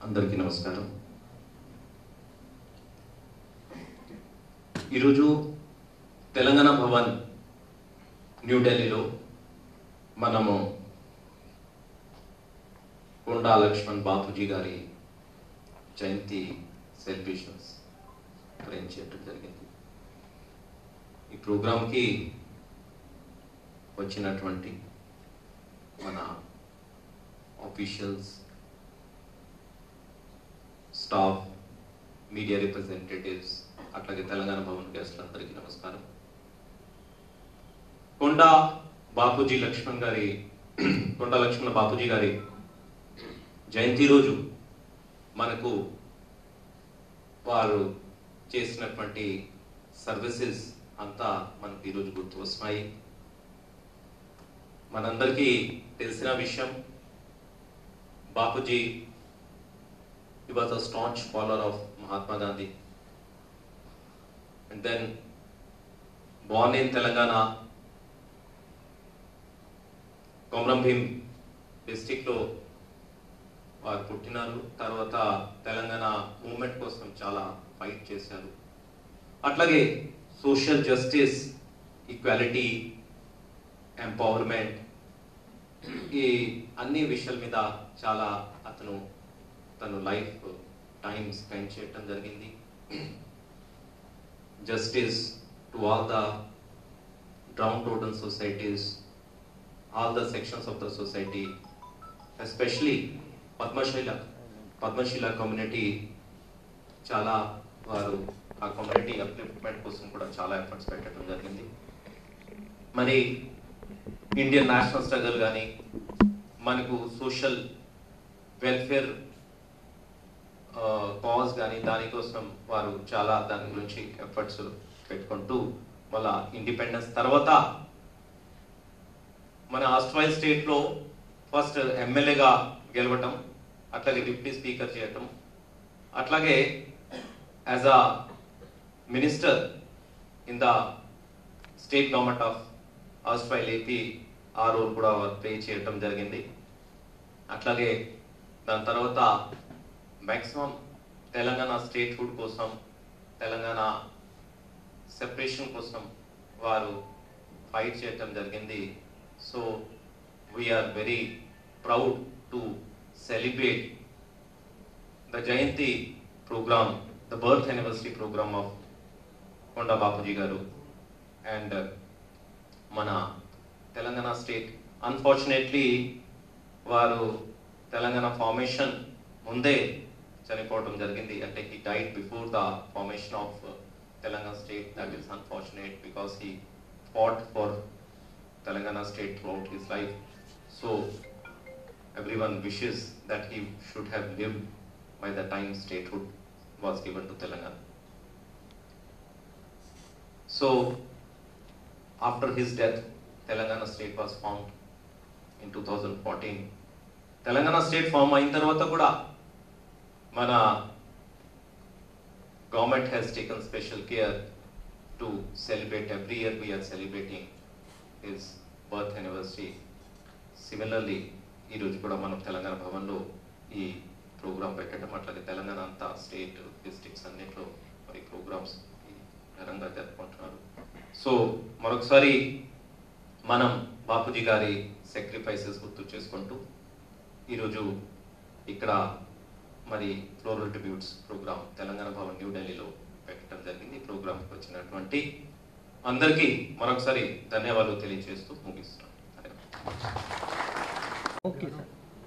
అందరికీ నమస్కారం ఈరోజు తెలంగాణ భవన్ న్యూఢిల్లీలో మనము కొండా లక్ష్మణ్ బాపూజీ గారి జయంతి సెలబ్రేషన్స్ అరేంజ్ చేయడం జరిగింది ఈ ప్రోగ్రాంకి వచ్చినటువంటి మన ఆఫీషియల్స్ స్టాఫ్ మీడియా రిప్రజెంటేటివ్స్ అట్లాగే తెలంగాణ భవన్ గెస్టులందరికీ నమస్కారం కొండా బాపూజీ లక్ష్మణ్ గారి కొండా లక్ష్మణ బాపూజీ గారి జయంతి రోజు మనకు వారు చేసినటువంటి సర్వీసెస్ అంతా మనకు ఈరోజు గుర్తు వస్తున్నాయి మనందరికీ తెలిసిన విషయం Bapuji he was a staunch follower of Mahatma Gandhi. And then, born in Telangana, Komaram Bheem డిస్టిక్లో వారు పుట్టినారు తర్వాత తెలంగాణ మూమెంట్ కోసం చాలా ఫైట్ చేశారు అట్లాగే సోషల్ జస్టిస్ ఈక్వాలిటీ ఎంపవర్మెంట్ ఈ అన్ని విషయాల మీద చాలా అతను తను లైఫ్ టైం స్పెండ్ చేయటం జరిగింది justice to all the down total societies all the sections of the society especially Padmasali Padmasali community చాలా వారు ఆ కమ్యూనిటీ అప్లిఫ్ట్మెంట్ కోసం కూడా చాలా ఎఫర్ట్స్ పెట్టడం జరిగింది మరి ఇండియన్ నేషనల్ స్ట్రగల్ కానీ మనకు సోషల్ వెల్ఫేర్ కాజ్ కానీ దానికోసం వారు చాలా దాని గురించి ఎఫర్ట్స్ పెట్టుకుంటూ మళ్ళా ఇండిపెండెన్స్ తర్వాత మన ఆస్ట్రాయిల్ స్టేట్లో ఫస్ట్ ఎమ్మెల్యేగా గెలవటం అట్లాగే డిప్యూటీ స్పీకర్ చేయటం అట్లాగే as a minister in the state government of erstwhile AP ఆ రోల్ కూడా ప్లే చేయటం జరిగింది అట్లాగే దాని తర్వాత మ్యాక్సిమం తెలంగాణ స్టేట్ హుడ్ కోసం తెలంగాణ సెపరేషన్ కోసం వారు ఫైట్ చేయటం జరిగింది so we are very proud to celebrate the Jayanti programme the birth anniversary programme of Konda Bapuji గారు అండ్ మన తెలంగాణ స్టేట్ అన్ఫార్చునేట్లీ వారు తెలంగాణ ఫార్మేషన్ ముందే చనిపోవడం జరిగింది అంటే he died before the formation of Telangana state that is unfortunate because he fought for Telangana state throughout his life so everyone wishes that he should have live by the time statehood was given to Telangana so after his death, Telangana state was formed in 2014. Telangana state form అయిన తర్వాత కూడా మన government has taken special care to celebrate every year we are celebrating his birth anniversary similarly ఈరోజు కూడా మనం తెలంగాణ భవన్లో ఈ programme పెట్టడం అట్లాగే తెలంగాణ అంతా స్టేట్ డిస్ట్రిక్ట్స్ అన్నింటిలో మరి ప్రోగ్రామ్స్ ఘనంగా జరుపుకుంటున్నారు సో మరొకసారి మనం బాపూజీ గారి సాక్రిఫైసెస్ గుర్తు చేసుకుంటూ ఈరోజు ఇక్కడ మరి floral tributes program Telangana Bhavan న్యూఢిల్లీలో పెట్టడం జరిగింది ఈ ప్రోగ్రామ్కి వచ్చినటువంటి అందరికీ మరొకసారి ధన్యవాదాలు తెలియజేస్తూ ముగిస్తున్నాను ఓకే సార్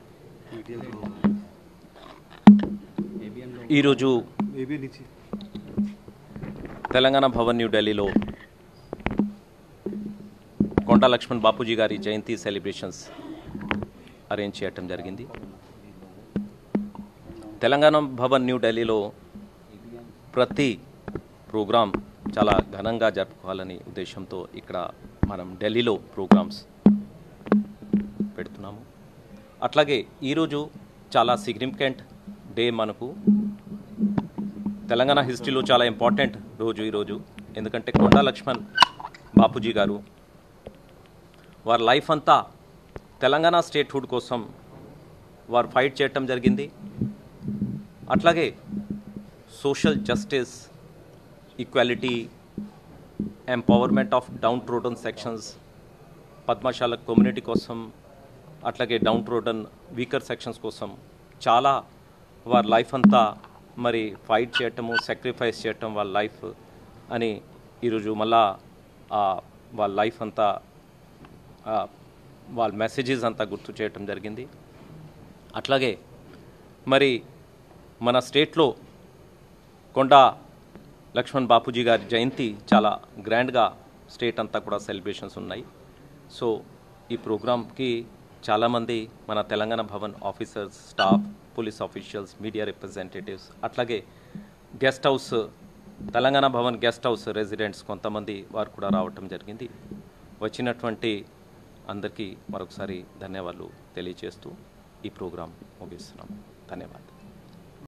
ఈరోజు ఏబిఎన్ ఇచ్చి తెలంగాణ భవన్ న్యూఢిల్లీలో కొండా లక్ష్మణ్ బాపూజీ గారి జయంతి సెలబ్రేషన్స్ అరేంజ్ చేయటం జరిగింది తెలంగాణ భవన్ న్యూఢిల్లీలో ప్రతి ప్రోగ్రాం చాలా ఘనంగా జరుపుకోవాలని ఉద్దేశంతో ఇక్కడ మనం ఢిల్లీలో ప్రోగ్రామ్స్ పెడుతున్నాము అట్లాగే ఈరోజు చాలా సిగ్నిఫికెంట్ డే మనకు తెలంగాణ హిస్టరీలో చాలా ఇంపార్టెంట్ రోజు ఈరోజు ఎందుకంటే కొండా లక్ష్మణ్ బాపూజీ గారు వారి లైఫ్ అంతా తెలంగాణ స్టేట్హుడ్ కోసం వారు ఫైట్ చేయటం జరిగింది అట్లాగే social justice equality empowerment of downtrodden sections Padmashali community కోసం అట్లాగే డౌన్ ట్రోడన్ వీకర్ సెక్షన్స్ కోసం చాలా వారి లైఫ్ అంతా మరి ఫైట్ చేయటము సాక్రిఫైస్ చేయటం వాళ్ళ లైఫ్ అని ఈరోజు మళ్ళా ఆ వాళ్ళ లైఫ్ అంతా ఆ, వాళ్ళ మెసేజెస్ అంతా గుర్తు చేయటం జరిగింది అట్లాగే మరి మన స్టేట్లో కొండా లక్ష్మణ్ బాపూజీ గారి జయంతి చాలా గ్రాండ్గా స్టేట్ అంతా కూడా సెలబ్రేషన్స్ ఉన్నాయి సో ఈ ప్రోగ్రామ్కి చాలామంది మన Telangana Bhavan officers staff police officials media representatives అట్లాగే guest house Telangana Bhavan guest house residents కొంతమంది వారు కూడా రావటం జరిగింది వచ్చినటువంటి అందరికీ మరొకసారి ధన్యవాదాలు తెలియజేస్తూ ఈ ప్రోగ్రాం ముగిస్తున్నాం ధన్యవాదాలు